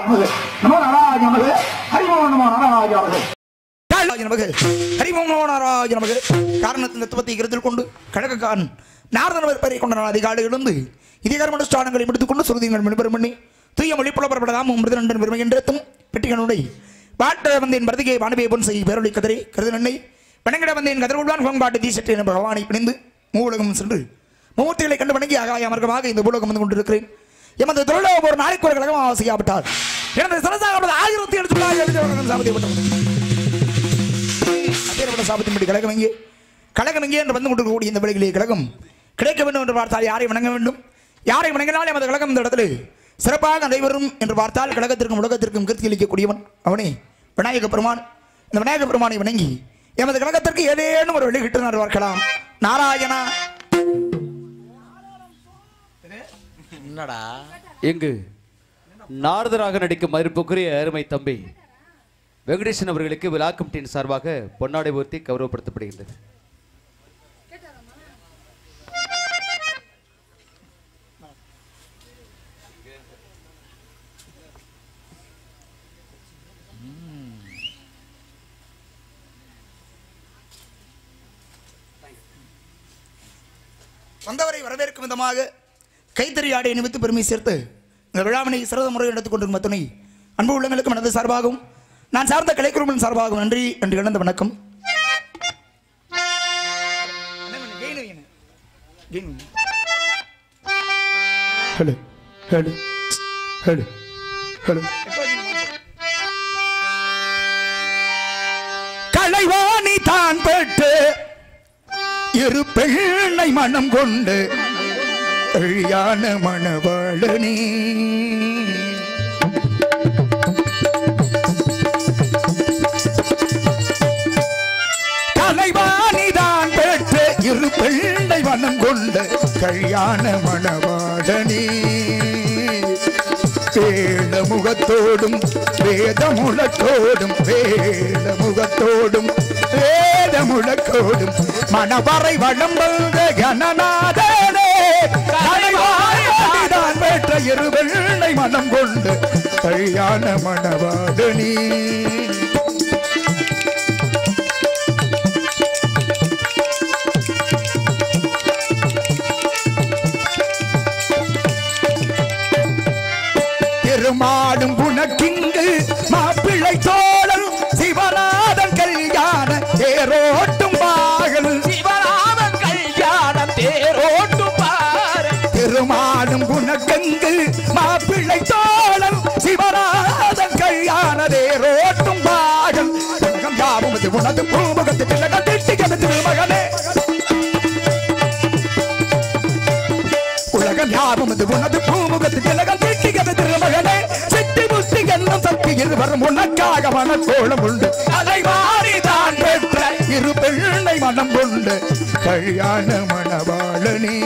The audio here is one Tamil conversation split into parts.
நமது நமோ நாராஜ நமது ஹரிமோ நமோ நாராஜ நமது நாராஜ நமக்கு ஹரிமோம் நமோ நாராஜ நமக்கு காரணத்தின் தத்துவத்தை கருத்தில் கொண்டு கழகக்காரன் நாரதனவர் பெயரை கொண்ட நாள் அதிகாலை எழுந்து இதேகரம் அனுஷ்டானங்களை முடித்துக்கொண்டு சுருதிகள் மணிபெறும் பண்ணி தூய மொழி புலப்படப்படலாம் மிருதனண்டன் பெருமை என்றும் பெட்டிகளுடைய பாட்ட வந்தேன் பரதிகை வானவியை பொன் செய்ய பேரொழி கதறி கருது நன்னை வணங்கிட வந்தேன் கதிர்வுள்ளான் கோங்காட்டு தீசற்று என பகவானை பிணிந்து மூவுலகம் சென்று மூர்த்திகளை கண்டு வணங்கி ஆகாய மார்க்கமாக இந்த பூலகம் வந்து கொண்டிருக்கிறேன் எமது தொழிலகம் ஒரு நாளைக்கு ஒரு கழகம் செய்யாவிட்டார் எனது சனசாக ஆயிரத்தி எழுநூத்தி தொள்ளாயிரத்தி சாபத்தைப்பட்டது அப்பேற்பட்ட சாபத்தின்படி கழகம் எங்கே கழகம் எங்கே என்று வந்து கொண்டிருக்கக்கூடிய இந்த வேளையிலே கழகம் கிடைக்க வேண்டும் என்று பார்த்தால் யாரை வணங்க வேண்டும் யாரை வணங்கினால் எமது கழகம் இந்த இடத்துல சிறப்பாக நடைபெறும் என்று பார்த்தால் கழகத்திற்கும் உலகத்திற்கும் கீர்த்தி அளிக்கக்கூடியவன் அவனே விநாயக பெருமான் இந்த விநாயக பெருமானை வணங்கி எமது கழகத்திற்கு ஏதேனும் ஒரு வெளியிட்டு நான் பார்க்கலாம் நாராயணா என்னடா எங்கு நாரதராக நடிக்கும் மதிப்புக்குரிய அருமை தம்பி வெங்கடேசன் அவர்களுக்கு விழா கமிட்டியின் சார்பாக பொன்னாடை ஊர்த்தி கௌரவப்படுத்தப்படுகின்றது வந்தவரை வரவேற்கும் விதமாக கைத்தறி ஆடை நிமித்து பெருமை சேர்த்து இந்த விழாவினை சிறந்த முறையில் எடுத்துக் கொண்டிருக்கும் துணை அன்பு உள்ளங்களுக்கு மனது சார்பாகவும் நான் சார்ந்த கலைக்குழுவின் சார்பாகவும் நன்றி என்று இழந்த வணக்கம் hello hello hello hello Kalaivani தான் பெற்று இரு பெண்ணை மனம் கொண்டு கல்யாண மணவாளனே கலைவாணிதான் பெற்று இரு பெண்ணை மனம் கொண்டு கல்யாண மணவாளனே வேட முகத்தோடும் வேத முழக்கோடும் வேட முகத்தோடும் வேத முழக்கோடும் மணவரை வளம் வந்த கணநாதனே கலைவாணிதான் பெற்ற இரு வெள்ளை மனம் கொண்டு கல்யாண மணவாடனே திருமாடும் புனக்கிங்கு மாப்பிள்ளை தோழல் சிவநாதன் கல்யாண தேரோட்டும் பாகல் சிவராமன் கல்யாண தேரோட்டும் பாரு திருமாடும் குணக்கங்கு மாப்பிள்ளை தோழல் சிவநாதன் கல்யாண தேரோட்டும் பாகல் உலகம் யாவும் இது உனது பூமுகத்து திலகம் திட்டிக்கிறது திருமகனே உலகம் யாவும் இது உனது பூமுகத்து திலகம் திட்டிக்கிறது திருமகனே சித்தி புத்தி என்னும் சக்தி இருவரும் உனக்காக மனக்கோலம் உண்டு அதை மாறிதான் பெற்ற இரு பெண்ணை மனம் கொண்டு கல்யாண மணவாளனே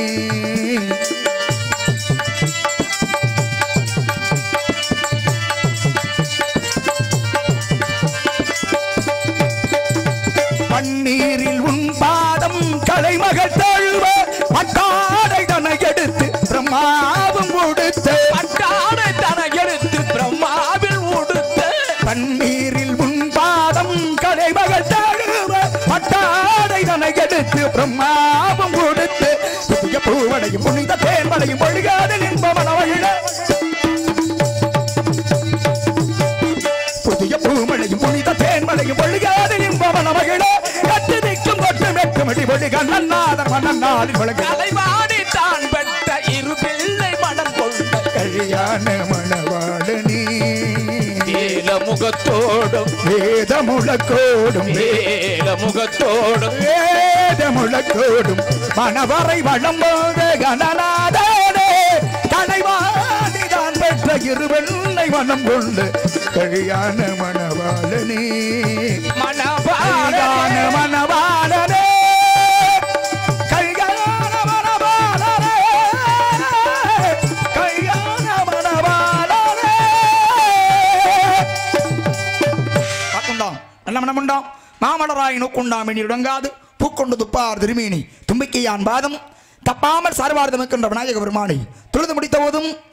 பன்னீரில் உன் பாதம் கலைமகள் தழுவ பட்டாடை தன எடுத்து பிரம்மாவும் கொடுத்து பட்டாடை தன எடுத்து பிரம்மாவில் உடுத்த பன்னீரில் உன் பாதம் கலைமகள் தழுவ பட்டாடை தன எடுத்து பிரம்மாவும் கொடுத்து புதிய பூவடையும் புனித தேர்வடையும் ஒழுகாத இன்பமனவழிட புதிய பூமழையும் புனித தேன்மழையும் ஒழுகாத இன்பமனவழிட கட்டு நிற்கும் கொட்டு மெட்டுமடி ஒழுக நன்னாதர் மன்னன்னாளில் ஒழுக கலைவாணி தான் பெற்ற இரு பிள்ளை மனம் கொண்ட கல்யாண மணவாளனே ஏல முகத்தோடும் வேத முழக்கோடும் ஏல முகத்தோடும் வேத முழக்கோடும் மணவரை வளம் போக கணநாதனே தலைவாதிதான் பெற்ற இருவெண்ணை மனம் கொண்டு கல்யாண மணவாளனே கல்யாண மணவாளனே மணவாளனே கல்யாண மணவாளனே கல்யாண மணவாளனே பார்க்குண்டாம் நல்ல மனமுண்டாம் மாமலராய் நோக்குண்டாம் இனி இடங்காது பூக்கொண்டு துப்பார் திருமேனி தும்பிக்கையான் பாதம் தப்பாமல் சார்வார்தமிக்கின்ற விநாயக பெருமானை தொழுது முடித்த போதும்